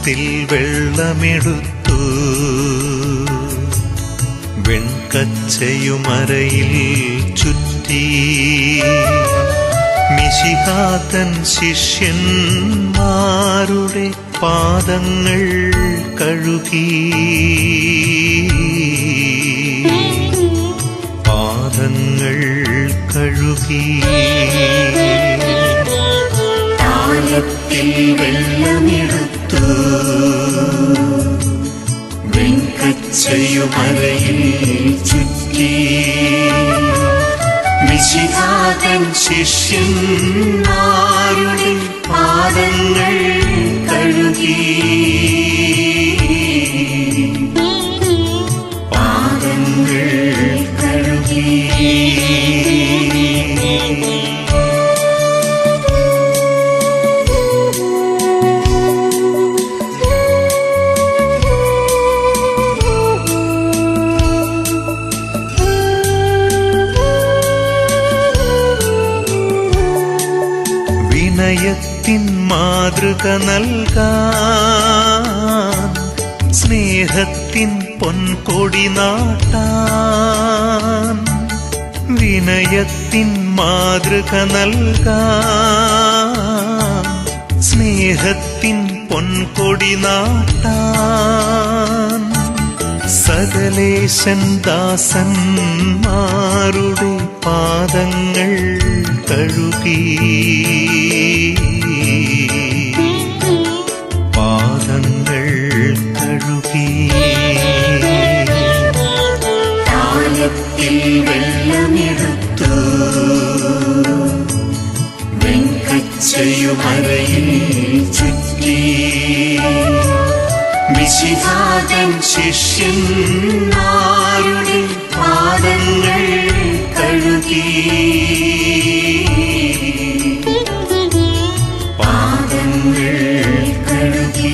താലത്തിൽ വെള്ളമെടുത്തു വെൺകച്ചയുമരയിൽ ചുറ്റി മിശിഹാതൻ ശിഷ്യന്മാരുടെ പാദങ്ങൾ കഴുകി പാദങ്ങൾ കഴുകി താലത്തിൽ വെള്ളമെടുത്തു വെൺകച്ചയുമരയിൽ ചുറ്റി മിശിഹാതൻ ശിഷ്യന്മാരുടെ പാദങ്ങൾ കഴുകി പാദങ്ങൾ കഴുകി വിനയത്തിൻ മാതൃക നൽകാൻ സ്നേഹത്തിൻ പൊൻകൊടി നാട്ടാൻ വിനയത്തിൻ മാതൃക നൽകാൻ സ്നേഹത്തിൻ പൊൻകൊടി നാട്ടാൻ സകലേശൻ ദാസന്മാരുടെ പാദങ്ങൾ കഴുകി പാദങ്ങൾ കഴുകി താലത്തിൽ വെള്ളമെടുത്തു വെൺകച്ചയുമരയിൽ ചുറ്റി വിശിഹാതൻ ശിഷ്യന്മാരുടെ പാദങ്ങൾ കഴുകി പാദങ്ങൾ കഴുകി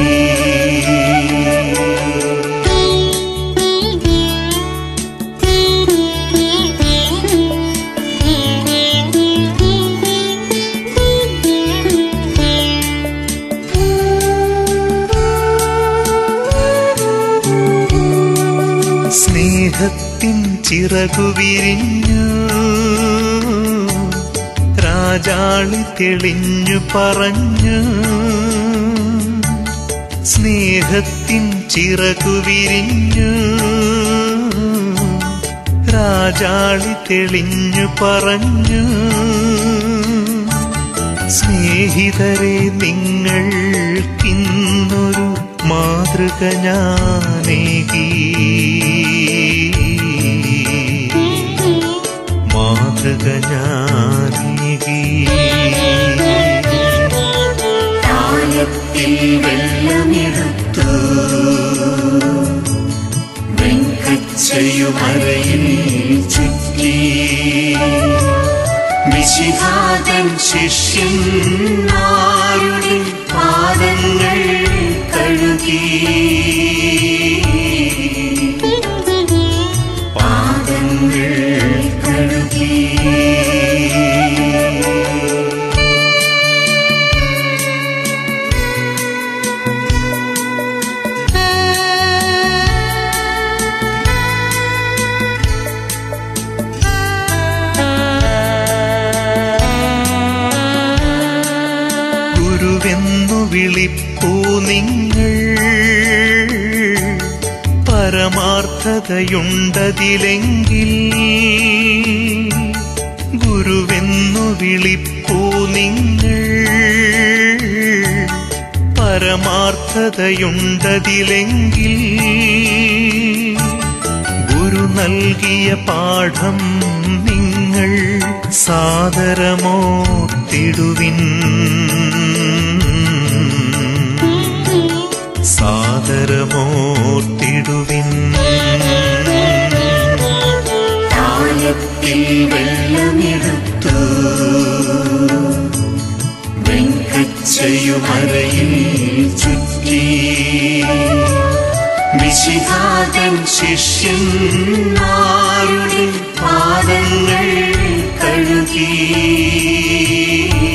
സ്നേഹത്തിൻ ചിറകു വിരിഞ്ഞു രാജാളി തെളിഞ്ഞു പറഞ്ഞു സ്നേഹത്തിൻ ചിറകു വിരിഞ്ഞു രാജാളി തെളിഞ്ഞു പറഞ്ഞു സ്നേഹിതരെ നിങ്ങൾക്കിന്നൊരു മാതൃക ഞാനേകി മാതൃക ഞാനേകി താലത്തിൽ വെള്ളമെടുത്തു വെൺകച്ചയുമരയിൽ ചുറ്റി വിശിഹാതൻ ശിഷ്യന്മാരുടെ പാദങ്ങൾ കഴുകി പാദങ്ങൾ കഴുകി ഗുരുവെന്നു വിളിപ്പൂ നിങ്ങൾ പരമാർത്ഥതയുണ്ടതിലെങ്കിൽ ഗുരുവെന്നു വിളിപ്പൂ നിങ്ങൾ പരമാർത്ഥതയുണ്ടതിലെങ്കിൽ ഗുരു നൽകിയ പാഠം നിങ്ങൾ സാദരമോത്തിടുവിൻ സാദരമോത്തിടുവിൻ താലത്തിൽ വെള്ളമെടുത്തു വെൺകച്ചയുമരയിൽ ചുറ്റി വിശിഹാതൻ ശിഷ്യന്മാരുടെ പാദങ്ങൾ കഴുകി